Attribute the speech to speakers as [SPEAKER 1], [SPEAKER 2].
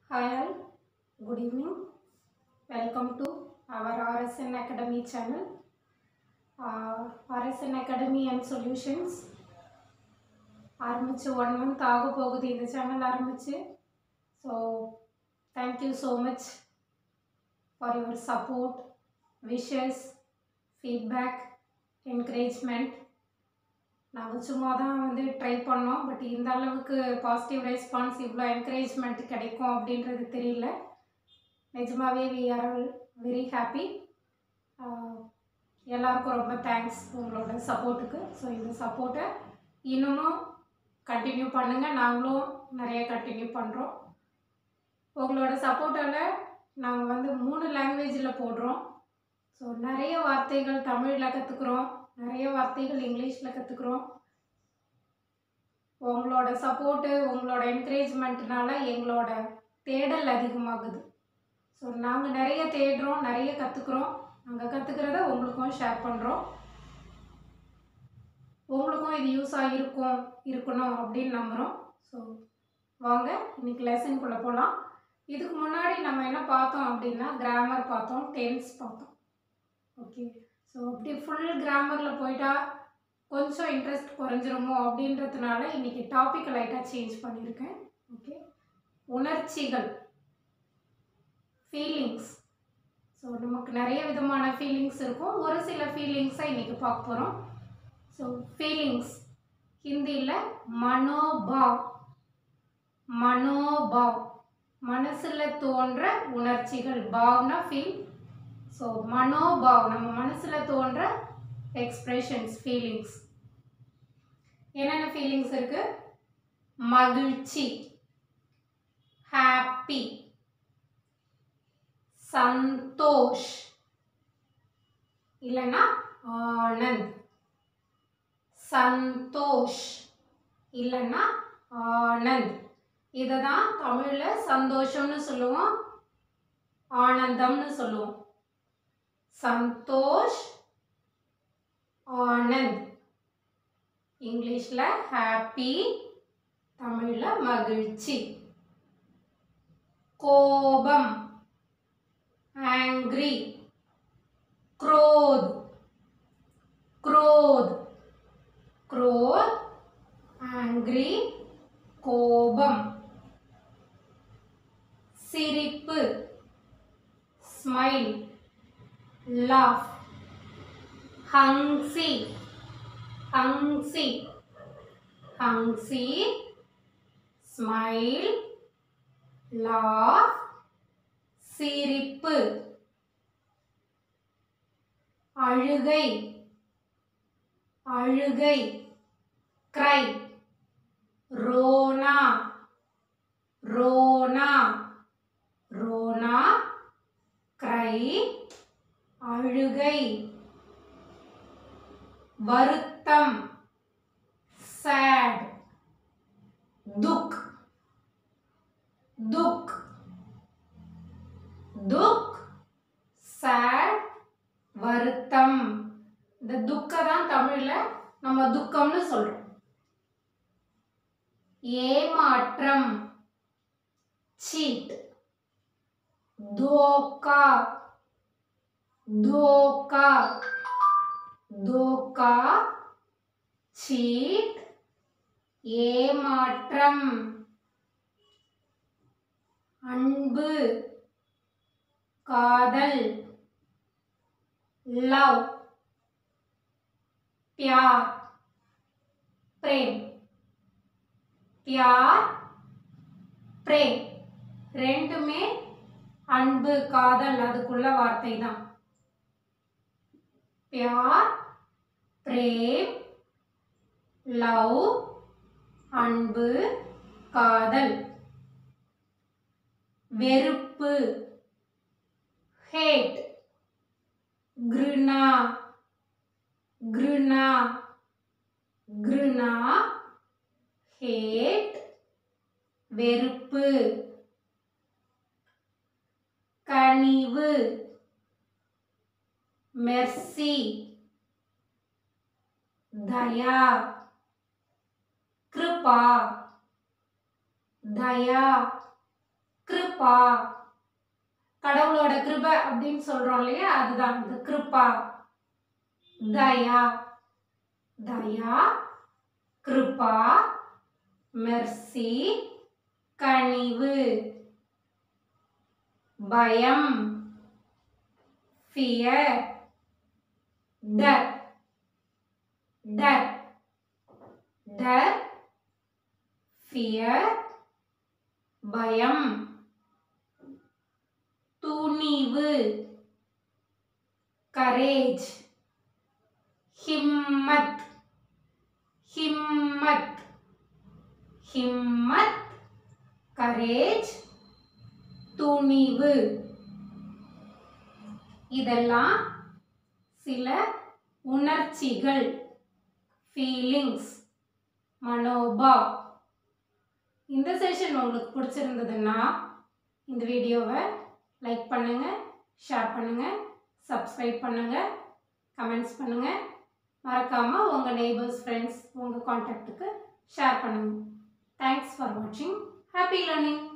[SPEAKER 1] Hi all, good evening. Welcome to our RSN Academy channel. Uh, RSN Academy and Solutions ஆரம்பித்து one month ஆக போகுது இந்த channel ஆரம்பித்து so thank you so much for your support wishes feedback encouragement நாங்கள் சும்மா தான் வந்து try பண்ணோம் பட் இந்த அளவுக்கு பாசிட்டிவ் ரெஸ்பான்ஸ் இவ்வளோ என்கரேஜ்மெண்ட் கிடைக்கும் அப்படின்றது தெரியல நிஜமாவே வி ஆர் வெரி ஹாப்பி எல்லாருக்கும் ரொம்ப தேங்க்ஸ் உங்களோட சப்போர்ட்டுக்கு ஸோ இந்த சப்போர்ட்டை இன்னமும் கண்டினியூ பண்ணுங்கள் நாங்களும் நிறைய கண்டினியூ பண்ணுறோம் உங்களோட சப்போர்ட்டால் நாங்கள் வந்து மூணு லாங்குவேஜில் போடுறோம் ஸோ நிறைய வார்த்தைகள் தமிழில் கற்றுக்குறோம் நிறைய வார்த்தைகள் இங்கிலீஷில் கற்றுக்குறோம் உங்களோட சப்போர்ட்டு உங்களோட என்கரேஜ்மெண்ட்னால எங்களோட தேடல் அதிகமாகுது ஸோ நாங்கள் நிறைய தேடுறோம் நிறைய கற்றுக்குறோம் நாங்கள் கற்றுக்கிறத உங்களுக்கும் ஷேர் பண்ணுறோம் உங்களுக்கும் இது யூஸாக இருக்கும் இருக்கணும் அப்படின்னு நம்புகிறோம் ஸோ வாங்க இன்னைக்கு லெசனுக்குள்ளே போகலாம் இதுக்கு முன்னாடி நம்ம என்ன பார்த்தோம் அப்படின்னா கிராமர் பார்த்தோம் டென்ஸ் பார்த்தோம் ஓகே ஸோ அப்படி ஃபுல் கிராமரில் போயிட்டா கொஞ்சம் இன்ட்ரெஸ்ட் குறைஞ்சிருமோ அப்படின்றதுனால இன்றைக்கி டாபிக் லைட்டாக சேஞ்ச் பண்ணியிருக்கேன் ஓகே உணர்ச்சிகள் ஃபீலிங்ஸ் ஸோ நமக்கு நிறைய விதமான ஃபீலிங்ஸ் இருக்கும் ஒரு சில ஃபீலிங்ஸை இன்றைக்கி பார்க்க போகிறோம் ஸோ ஃபீலிங்ஸ் ஹிந்தியில் மனோபாவ் மனோபாவ் மனசில் தோன்ற உணர்ச்சிகள் பாவ்னா ஃபீல் ஸோ மனோபாவ் நம்ம மனசில் தோன்ற எக்ஸ்பிரஷன்ஸ் ஃபீலிங்ஸ் என்னென்ன ஃபீலிங்ஸ் இருக்கு மகிழ்ச்சி ஹாப்பி சந்தோஷ் இல்லைன்னா ஆனந்த் சந்தோஷ் இல்லைன்னா ஆனந்த் இதை தான் தமிழில் சந்தோஷம்னு சொல்லுவோம் ஆனந்தம்னு சொல்லுவோம் சந்தோஷ் ஆனந்த் இங்கிலீஷில் ஹாப்பி தமிழில் மகிழ்ச்சி கோபம் ஆங்க்ரி क्रोध क्रोध क्रोध ஆங்க்ரி கோபம் சிரிப்பு ஸ்மைல் லாஃப் ஹங்சி ஹங்சி ஹங்சி ஸ்மைல் லாஃப் சிரிப்பு அழுகை அழுகை கிரை ரோனா ரோனா ரோனா கிரை அழுகை வருத்தம் சேட் துக் துக் துக் சேட் வருத்தம் இந்த துக்க தான் தமிழில் நம்ம துக்கம்னு சொல்றோம் ஏமாற்றம் சீட் தோக்கா தோக்கா தோக்கா சீட் ஏமாற்றம் அன்பு காதல் लव प्यार प्रेम प्यार பிரேம் ரெண்டுமே அன்பு காதல் அதுக்குள்ள வார்த்தை தான் பியார் பிரேம் லவ் அன்பு காதல் வெறுப்பு ஹேட் घृणा घृणा घृणा ஹேட் வெறுப்பு கனிவு மெர்சி दया कृपा दया कृप கிருபா கடவுளோட கிருபை அப்படின்னு சொல்றோம் இல்லையா அதுதான் இந்த கிருபா தயா தயா கிருபா மெர்சி கனிவு பயம் ஃபியர் டர் டர் டர் ஃபியர் பயம் துணிவு கரேஜ் ஹிம்மத் ஹிம்மத் ஹிம்மத் கரேஜ் துணிவு இதெல்லாம் சில உணர்ச்சிகள் ஃபீலிங்ஸ் மனோபா இந்த செஷன் உங்களுக்கு பிடிச்சிருந்ததுன்னா இந்த வீடியோவை லைக் பண்ணுங்கள் ஷேர் பண்ணுங்கள் சப்ஸ்கிரைப் பண்ணுங்கள் கமெண்ட்ஸ் பண்ணுங்கள் மறக்காமல் உங்கள் நெய்பர்ஸ் ஃப்ரெண்ட்ஸ் உங்கள் காண்டாக்டுக்கு ஷேர் பண்ணுங்கள் தேங்க்ஸ் ஃபார் வாட்சிங் ஹாப்பி லேர்னிங்